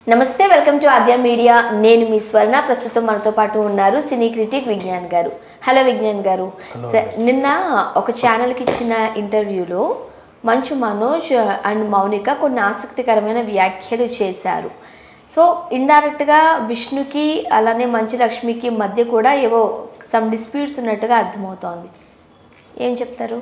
నమస్తే welcome to Aadya media నేను మీ స్వర్ణ ప్రస్తుతం మనతో పాటు ఉన్నారు సినీ క్రిటిక్ విజ్ఞాన్ గారు హలో విజ్ఞాన్ గారు స- నిన్న ఒక ఛానల్కి ఇచ్చిన ఇంటర్వ్యూలో మంచు మనోజ్ అండ్ మౌనిక కొన్ని ఆసక్తికరమైన వ్యాఖ్యలు చేశారు సో ఇండైరెక్ట్గా విష్ణుకి అలానే మంచు లక్ష్మికి మధ్య కూడా ఏవో సమ్ డిస్ప్యూట్స్ ఉన్నట్టుగా అర్థమవుతోంది ఏం చెప్తారు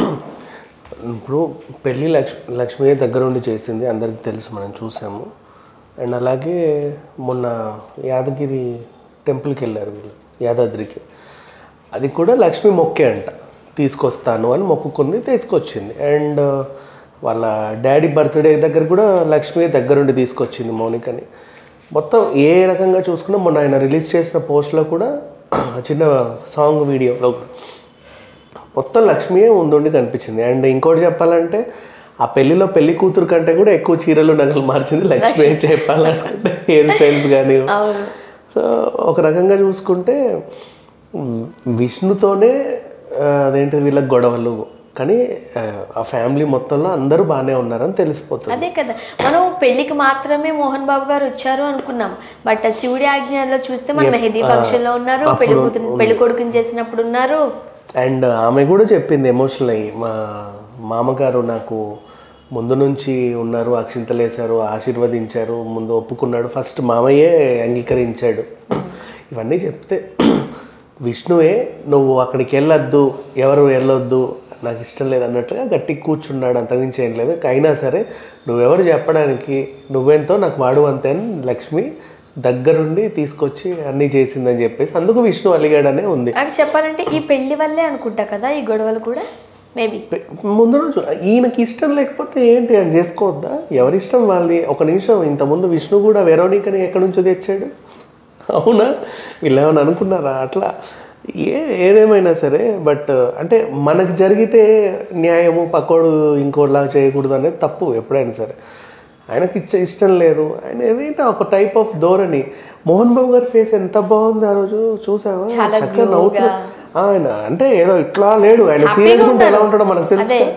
ఇప్పుడు పెళ్ళి లక్ష్మి లక్ష్మి దగ్గరుండి చేసింది అందరికి తెలుసు మనం చూసాము అండ్ అలాగే మొన్న యాదగిరి టెంపుల్కి వెళ్ళారు వీళ్ళు యాదాద్రికి అది కూడా లక్ష్మి మొక్కే అంట తీసుకొస్తాను అని మొక్కుకుంది తీసుకొచ్చింది అండ్ వాళ్ళ డాడీ బర్త్డే దగ్గర కూడా లక్ష్మి దగ్గరుండి తీసుకొచ్చింది మౌనికని మొత్తం ఏ రకంగా చూసుకున్నా మొన్న ఆయన రిలీజ్ చేసిన పోస్ట్లో కూడా చిన్న సాంగ్ వీడియోలో మొత్తం లక్ష్మియే ఉండుండి కనిపించింది అండ్ ఇంకోటి చెప్పాలంటే ఆ పెళ్లిలో పెళ్లి కూతురు కంటే కూడా ఎక్కువ చీరలు నగలు మార్చింది లక్ష్మి చెప్పాలంటే హెయిర్ స్టైల్స్ కానీ అవును సో ఒక రకంగా చూసుకుంటే ఉమ్, విష్ణుతోనే ఆ, అదేంటి వీళ్ళకి గొడవలు కానీ ఆ, ఆ ఫ్యామిలీ మొత్తంలో అందరూ బాగానే ఉన్నారని తెలిసిపోతుంది అదే కదా మనం పెళ్లికి మాత్రమే మోహన్ బాబు గారు వచ్చారు అనుకున్నాం బట్ శివుడి ఆజ్ఞలో చూస్తే మనం మెహదీ ఫంక్షన్ లో ఉన్నారు పెళ్లి కూతురు పెళ్లి కొడుకుని చేసినప్పుడు ఉన్నారు అండ్ ఆమె కూడా చెప్పింది ఎమోషనల్ అయ్యి మా మామగారు నాకు ముందు నుంచి ఉన్నారు అక్షింతలేశారు ఆశీర్వదించారు ముందు ఒప్పుకున్నాడు ఫస్ట్ మామయ్యే అంగీకరించాడు ఇవన్నీ చెప్తే విష్ణువే నువ్వు అక్కడికి వెళ్ళొద్దు ఎవరు వెళ్ళొద్దు నాకు ఇష్టం లేదు అన్నట్టుగా గట్టి కూర్చున్నాడు అంతకుమించి ఏం లేదు అయినా సరే నువ్వెవరు చెప్పడానికి నువ్వెంతో నాకు వాడు అంతే అని లక్ష్మి దగ్గరుండి తీసుకొచ్చి అన్నీ చేసిందని చెప్పేసి అందుకు విష్ణు అలిగాడనే ఉంది అని చెప్పాలంటే ఈ పెళ్లి వల్లే అనుకుంటా కదా ఈ గొడవలు కూడా మేబీ పె- ముందు రోజు ఈయనకి ఇష్టం లేకపోతే ఏంటి అని చేసుకోవద్దా ఎవరి ఇష్టం వాళ్ళది ఒక నిమిషం ఇంతకుముందు విష్ణు కూడా వెరోనికని ఎక్కడి నుంచో తెచ్చాడు అవునా వీళ్ళు ఏమైనా అనుకున్నారా అట్లా ఏ ఏదేమైనా సరే బట్ అంటే మనకు జరిగితే న్యాయము పక్కోడు ఇంకోటిలాగా చేయకూడదు అనేది తప్పు ఎప్పుడైనా సరే ఆయనకి ఇచ్చే ఇష్టం లేదు ఆయన ఏదైతే ఒక టైప్ ఆఫ్ ధోరణి మోహన్ బాబు గారి ఫేస్ ఎంత బాగుంది ఆ రోజు చూసావా చాలా చక్కగా నవ్వుతూ ఆయన అంటే ఏదో ఇట్లా లేడు ఆయన సీరియస్ ఉంటే ఎలా ఉంటాడో మనకు తెలుసు అదే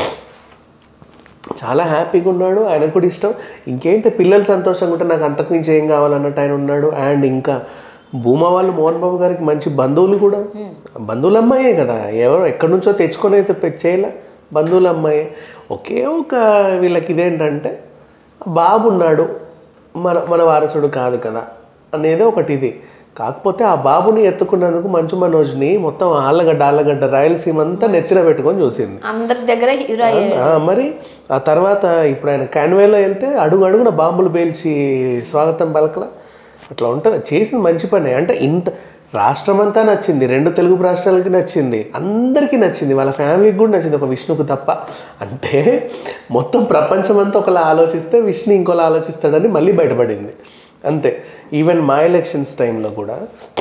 చాలా హ్యాపీగా ఉన్నాడు ఆయనకు కూడా ఇష్టం ఇంకేంటి పిల్లలు సంతోషంగా ఉంటే నాకు అంతకు మించి ఏం కావాలన్నట్టు ఆయన ఉన్నాడు అండ్ ఇంకా భూమా వాళ్ళు మోహన్ బాబు గారికి మంచి బంధువులు కూడా బంధువుల అమ్మాయే కదా ఎవరో ఎక్కడి నుంచో తెచ్చుకొని అయితే పె- చేయలే బంధువుల అమ్మాయే ఒకే ఒక వీళ్ళకి ఇదేంటంటే బాబు ఉన్నాడు మన మన వారసుడు కాదు కదా అనేది ఒకటి ఇది కాకపోతే ఆ బాబుని ఎత్తుకున్నందుకు మంచు మనోజ్ని మొత్తం ఆళ్ళగడ్డ ఆళ్ళగడ్డ రాయలసీమ అంతా నెత్తిన పెట్టుకొని చూసింది అందరి దగ్గర హీరో ఆ, మరి ఆ తర్వాత ఇప్పుడు ఆయన కాన్వేలో వెళ్తే అడుగు అడుగున బాంబులు పేల్చి స్వాగతం పలకల అట్లా ఉంటుంది చేసింది మంచి పని అంటే ఇంత రాష్ట్రం అంతా నచ్చింది రెండు తెలుగు రాష్ట్రాలకి నచ్చింది అందరికీ నచ్చింది వాళ్ళ ఫ్యామిలీకి కూడా నచ్చింది ఒక విష్ణుకు తప్ప అంటే మొత్తం ప్రపంచం అంతా ఒకలా ఆలోచిస్తే విష్ణు ఇంకోలా ఆలోచిస్తాడని మళ్ళీ బయటపడింది అంతే ఈవెన్ మా ఎలక్షన్స్ టైంలో కూడా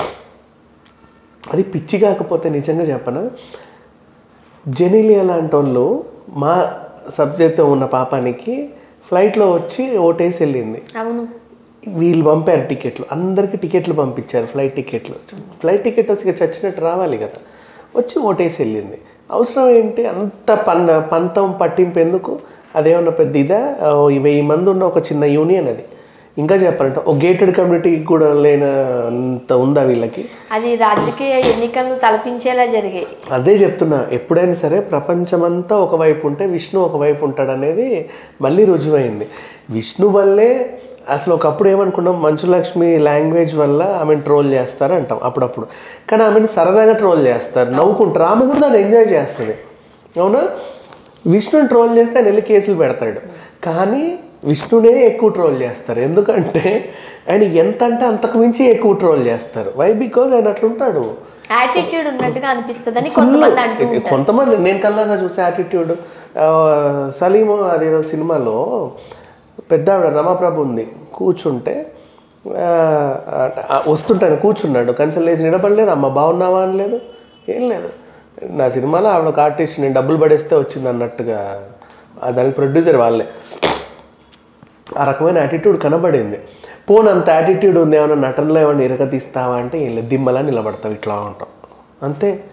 అది పిచ్చి కాకపోతే నిజంగా చెప్పనా జెనీలియా లాంటి వాళ్ళు మా సబ్జెక్ట్తో ఉన్న పాపానికి ఫ్లైట్లో వచ్చి ఓటేసి వెళ్ళింది అవును వీళ్ళు పంపారు టికెట్లు అందరికీ టికెట్లు పంపించారు ఫ్లైట్ టికెట్లు ఫ్లైట్ టికెట్ వచ్చి ఇక చచ్చినట్టు రావాలి కదా వచ్చి ఓటేసి వెళ్ళింది అవసరం ఏంటి అంత పన్ పంతం పట్టింపు ఎందుకు అదేమన్నా పెద్ద ఇదా ఓ వెయ్యి మంది ఉన్న ఒక చిన్న యూనియన్ అది ఇంకా చెప్పాలంటే ఒక గేటెడ్ కమ్యూనిటీకి కూడా లేనంత ఉందా వీళ్ళకి అది రాజకీయ ఎన్నికలను తలపించేలా జరిగాయి అదే చెప్తున్నా ఎప్పుడైనా సరే ప్రపంచమంతా ఒకవైపు ఉంటే విష్ణు ఒకవైపు ఉంటాడు అనేది మళ్ళీ రుజువైంది విష్ణు వల్లే అసలు ఒకప్పుడు ఏమనుకున్నాం మంచులక్ష్మి లాంగ్వేజ్ వల్ల ఆమెను ట్రోల్ చేస్తారు అంటాం అప్పుడప్పుడు కానీ ఆమెను సరదాగా ట్రోల్ చేస్తారు నవ్వుకుంటారు ఆమె కూడా దాన్ని ఎంజాయ్ చేస్తుంది అవునా విష్ణుని ట్రోల్ చేస్తే ఆయన వెళ్ళి కేసులు పెడతాడు కానీ విష్ణునే ఎక్కువ ట్రోల్ చేస్తారు ఎందుకంటే ఆయన ఎంత అంటే అంతకు మించి ఎక్కువ ట్రోల్ చేస్తారు వై బికాజ్ ఆయన అట్లుంటాడు యాటిట్యూడ్ ఉన్నట్టుగా అనిపిస్తుందని కొంతమంది అంటూ ఉంటారు కొంతమంది నేను కల్లాగా చూసే యాటిట్యూడ్ సలీము అదేదో సినిమాలో పెద్ద ఆవిడ రమాప్రభు ఉంది కూర్చుంటే ఆ, ఆ, వస్తుంటాను కూర్చున్నాడు కనీసం లేచి నిలబడలేదు అమ్మ బాగున్నావా అని లేదు ఏం లేదు నా సినిమాలో ఆవిడ ఒక ఆర్టిస్ట్ నేను డబ్బులు పడేస్తే వచ్చింది అన్నట్టుగా ఆ దానికి ప్రొడ్యూసర్ వాళ్ళే ఆ రకమైన యాటిట్యూడ్ కనబడింది పోను అంత యాటిట్యూడ్ ఉంది ఏమైనా నటనలో ఏమైనా ఇరగ తీస్తావా అంటే ఏం లేదు దిమ్మలా నిలబడతావు ఇట్లా ఉంటాం అంతే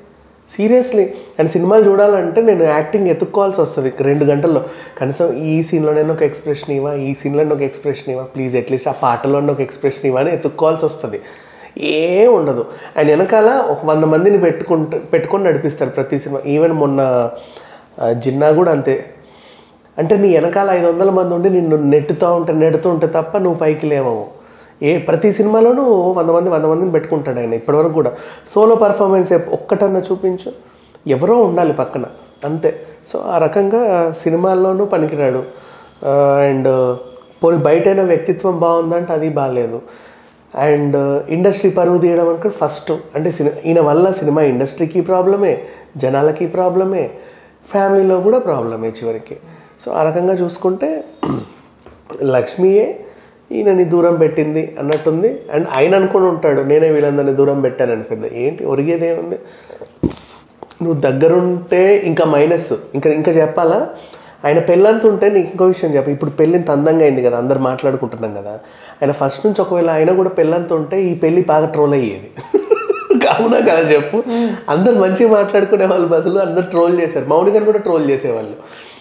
సీరియస్లీ అండ్ సినిమాలు చూడాలంటే నేను యాక్టింగ్ ఎత్తుక్కోవాల్సి వస్తుంది రెండు గంటల్లో కనీసం ఈ సీన్లోనైనా ఒక ఎక్స్ప్రెషన్ ఇవ్వా ఈ సీన్లోనే ఒక ఎక్స్ప్రెషన్ ఇవ్వా ప్లీజ్ అట్లీస్ట్ ఆ పాటలోనే ఒక ఎక్స్ప్రెషన్ ఇవ్వా అని ఎత్తుక్కోవాల్సి వస్తుంది ఏం ఉండదు ఆయన వెనకాల ఒక వంద మందిని పెట్టుకుంటూ పెట్టుకొని నడిపిస్తారు ప్రతి సినిమా ఈవెన్ మొన్న ఆ, జిన్నా కూడా అంతే అంటే నీ వెనకాల ఐదు వందల మంది ఉండి నిన్ను నెట్టుతూ ఉంటే నెడుతూ ఉంటే తప్ప నువ్వు పైకి లేవవు ఏ ప్రతి సినిమాలోనూ వంద మంది వంద మందిని పెట్టుకుంటాడు ఆయన ఇప్పటివరకు కూడా సోలో పర్ఫార్మెన్స్ ఒక్కటన్నా చూపించు ఎవరో ఉండాలి పక్కన అంతే సో ఆ రకంగా సినిమాల్లోనూ పనికిరాడు అండ్ పోనీ బయటైన వ్యక్తిత్వం బాగుందంటే అది బాగాలేదు అండ్ ఇండస్ట్రీ పరువు తీయడం అనుకుంటే ఫస్ట్ అంటే సినిమా ఈయన వల్ల సినిమా ఇండస్ట్రీకి ప్రాబ్లమే జనాలకి ప్రాబ్లమే ఫ్యామిలీలో కూడా ప్రాబ్లమే చివరికి సో ఆ రకంగా చూసుకుంటే లక్ష్మియే ఈయనని దూరం పెట్టింది అన్నట్టుంది అండ్ ఆయన అనుకుని ఉంటాడు నేనే వీళ్ళందరినీ దూరం పెట్టాను అనిపింది ఏంటి ఒరిగేదేముంది నువ్వు దగ్గరుంటే ఇంకా మైనస్ ఇంకా ఇంకా చెప్పాలా ఆయన పెళ్ళంత ఉంటే నీకు ఇంకో విషయం చెప్ప ఇప్పుడు పెళ్ళింత అందంగా అయింది కదా అందరు మాట్లాడుకుంటున్నాం కదా ఆయన ఫస్ట్ నుంచి ఒకవేళ ఆయన కూడా పెళ్ళంత ఉంటే ఈ పెళ్ళి బాగా ట్రోల్ అయ్యేది కావునా కదా చెప్పు అందరు మంచిగా మాట్లాడుకునే వాళ్ళ బదులు అందరు ట్రోల్ చేశారు మౌని గారు కూడా ట్రోల్ చేసేవాళ్ళు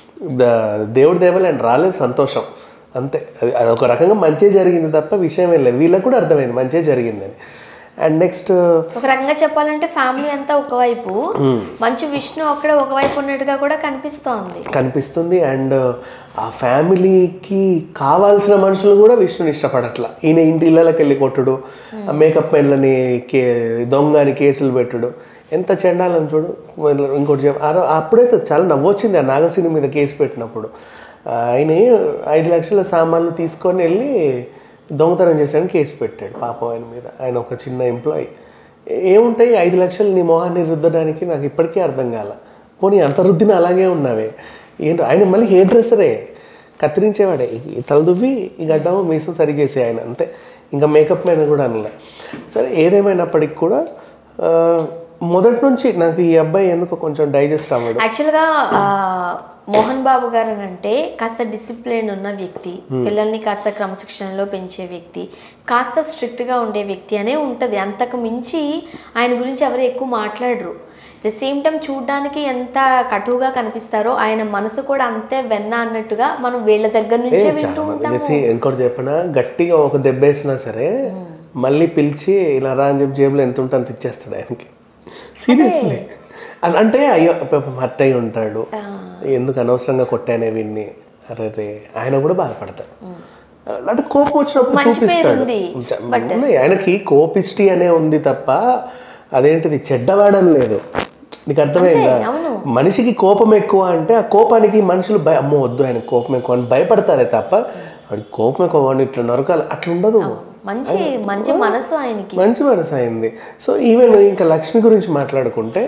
ద- దేవుడి దేవలు ఆయన రాలేదు సంతోషం అంతే అది అది ఒక రకంగా మంచిగా జరిగింది తప్ప విషయం ఏం లేదు వీళ్ళకి కూడా అర్థమైంది మంచిగా జరిగిందని అండ్ నెక్స్ట్ ఒక రకంగా చెప్పాలంటే ఫ్యామిలీ అంతా ఒకవైపు మంచు విష్ణు ఒక్కడే ఒకవైపు ఉన్నట్టుగా కూడా కనిపిస్తోంది కనిపిస్తుంది అండ్ ఆ ఫ్యామిలీకి కావాల్సిన మనుషులు కూడా విష్ణుని ఇష్టపడట్లా ఈయన ఇంటి ఇళ్ళకి వెళ్ళి కొట్టుడు ఆ మేకప్ మెన్లని కే దొంగ అని కేసులు పెట్టుడు ఎంత చెండాలని చూడు మళ్ళీ ఇంకోటి చెప్ప ఆ రో- అప్పుడైతే చాలా నవ్వొచ్చింది ఆ నాగసిని మీద కేసు పెట్టినప్పుడు ఆయన ఐదు లక్షల సామాన్లు తీసుకొని వెళ్ళి దొంగతనం చేశాడని కేసు పెట్టాడు పాపం ఆయన మీద ఆయన ఒక చిన్న ఎంప్లాయీ ఏముంటాయి ఐదు లక్షలు నీ మొహాన్ని రుద్దడానికి నాకు ఇప్పటికీ అర్థం కాల పోనీ అంత రుద్దిన అలాగే ఉన్నావే ఏంటో ఆయన మళ్ళీ హెయిర్ డ్రెస్సరే కత్తిరించేవాడే ఈ తలదువ్వి ఈ గడ్డం మీసం సరిగేసే ఆయన అంతే ఇంకా మేకప్ మ్యాన్ కూడా అనలే సరే ఏదేమైనప్పటికి కూడా ఆ, మొదటి నుంచి నాకు ఈ అబ్బాయి ఎందుకు కొంచెం డైజెస్ట్ అవ్వడు యాక్చువల్గా ఆ, మోహన్ బాబు గారు అని అంటే కాస్త డిసిప్లిన్ ఉన్న వ్యక్తి పిల్లల్ని కాస్త క్రమశిక్షణలో పెంచే వ్యక్తి కాస్త strict గా ఉండే వ్యక్తి అనే ఉంటుంది అంతకు మించి ఆయన గురించి ఎవరు ఎక్కువ మాట్లాడరు ద సేమ్ టైం చూడడానికి ఎంత కటువుగా కనిపిస్తారో ఆయన మనసు కూడా అంతే వెన్న అన్నట్టుగా మనం వీళ్ళ దగ్గర నుంచే వింటూ ఉంటాం తెలిసి ఇంకోటి చెప్పనా గట్టిగా ఒక దెబ్బేసినా సరే మళ్ళీ పిలిచి ఇలా రా అని చెప్పి జేబులో ఎంత ఉంటే అంత ఇచ్చేస్తాడు ఆయనకి సీరియస్లీ అంటే అయ్యో పాపం హర్ట్ అయి ఉంటాడు ఎందుకు అనవసరంగా కొట్టానే వీడిని అరే రే ఆయన కూడా బాధపడతాడు అంటే కోపం వచ్చినప్పుడు మంచి పేరు చూపిస్తాడు ఉంది. చ- ఉన్నాయి. ఆయనకి కోపిస్టి అనే ఉంది తప్ప అదేంటిది చెడ్డవాడని లేదు నీకు అర్థమైందా అవును. మనిషికి కోపం ఎక్కువ అంటే ఆ కోపానికి మనుషులు భయ అమ్మో వద్దు ఆయన కోపం ఎక్కువ అని భయపడతారే తప్ప వాడి కోపం ఎక్కువ వాడిని ఇట్లా నరకాలి అట్లా ఉండదు మంచి మంచి మనసు ఆయనకి మంచి మనసు అయింది సో ఈవెన్ ఇంకా లక్ష్మి గురించి మాట్లాడుకుంటే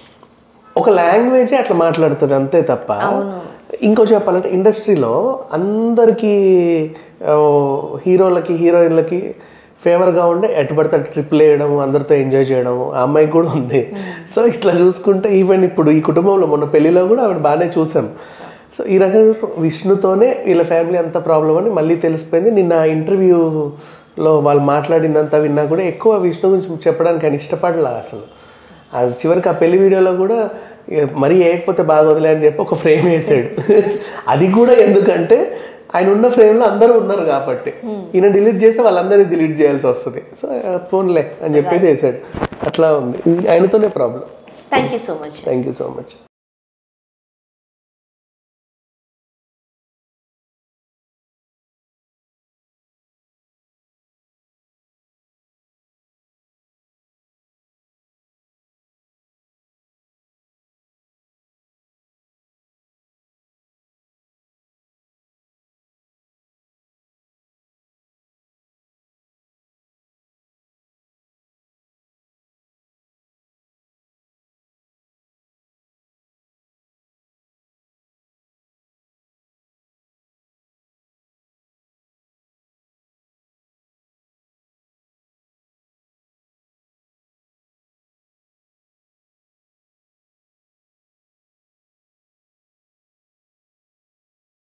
ఒక లాంగ్వేజే అట్లా మాట్లాడుతుంది అంతే తప్ప ఇంకో చెప్పాలంటే ఇండస్ట్రీలో అందరికీ ఆ, హీరోలకి హీరోయిన్లకి ఫేవర్గా ఉండే ఎటు పడితే అటు ట్రిప్లు వేయడం అందరితో ఎంజాయ్ చేయడం ఆ అమ్మాయికి కూడా ఉంది సో ఇట్లా చూసుకుంటే ఈవెన్ ఇప్పుడు ఈ కుటుంబంలో మొన్న పెళ్లిలో కూడా ఆవిడ బాగానే చూసాం సో ఈ రకంగా విష్ణుతోనే వీళ్ళ ఫ్యామిలీ అంత ప్రాబ్లం అని మళ్ళీ తెలిసిపోయింది నిన్న ఇంటర్వ్యూలో వాళ్ళు మాట్లాడిందంతా విన్నా కూడా ఎక్కువ విష్ణు గురించి చెప్పడానికి ఆయన ఇష్టపడలా అసలు అది చివరికి ఆ పెళ్లి వీడియోలో కూడా ఇక మరీ వేయకపోతే బాగోదులే అని చెప్పి ఒక ఫ్రేమ్ వేసాడు అది కూడా ఎందుకంటే ఆయన ఉన్న ఫ్రేమ్లో అందరూ ఉన్నారు కాబట్టి ఈయన డిలీట్ చేస్తే వాళ్ళందరినీ డిలీట్ చేయాల్సి వస్తుంది సో ఫోన్లే అని చెప్పేసి వేసాడు అట్లా ఉంది ఆయనతోనే problem thank you so much thank you so much